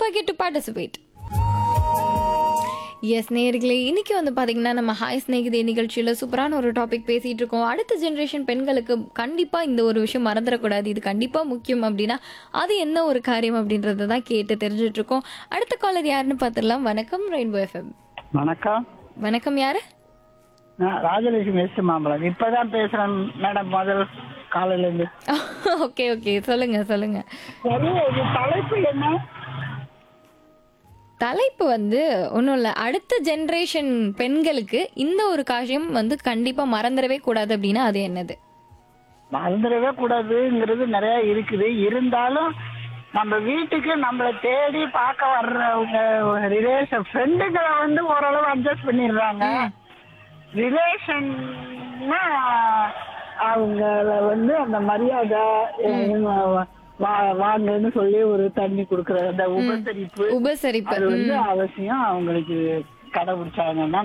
forget to participate S நேர்களே இன்னைக்கு வந்து பாத்தீங்கன்னா நம்ம ஹாய் ஸ்நேகிதே நிகழ்ச்சியில் சூப்பரான ஒரு டாபிக் பேசிட்டு இருக்கோம் அடுத்த ஜென்ரேஷன் பெண்களுக்கு கண்டிப்பாக இந்த ஒரு விஷயம் மறந்துடக்கூடாது இது கண்டிப்பாக முக்கியம் அப்படின்னா அது என்ன ஒரு காரியம் அப்படின்றத தான் கேட்டு தெரிஞ்சுட்டு இருக்கோம் அடுத்த காலர் யாருன்னு பார்த்துடலாம் வணக்கம் ரெயின்போ எஃப்எம் வணக்கம் வணக்கம் யாரு நான் ராஜலட்சுமி எஸ் மாம்பழம் இப்பதான் பேசுறேன் மேடம் முதல் காலையில இருந்து ஓகே ஓகே சொல்லுங்க சொல்லுங்க சரி இது தலைப்பு என்ன தலைப்பு வந்து ஒன்றும் இல்லை அடுத்த ஜென்ரேஷன் பெண்களுக்கு இந்த ஒரு காரியம் வந்து கண்டிப்பாக மறந்துடவே கூடாது அப்படின்னா அது என்னது மறந்துடவே கூடாதுங்கிறது நிறைய இருக்குது இருந்தாலும் நம்ம வீட்டுக்கு நம்மளை தேடி பார்க்க வர்றவங்க ரிலேஷன் ஃப்ரெண்டுகளை வந்து ஓரளவு அட்ஜஸ்ட் பண்ணிடுறாங்க ரிலேஷன்னா அவங்கள வந்து அந்த மரியாதை அஹ், வா- வாங்கன்னு சொல்லி ஒரு தண்ணி கொடுக்கறது அந்த உபசரிப்பு உபசரிப்பு அது வந்து அவசியம் அவங்களுக்கு கடைபிடிச்சாங்கன்னா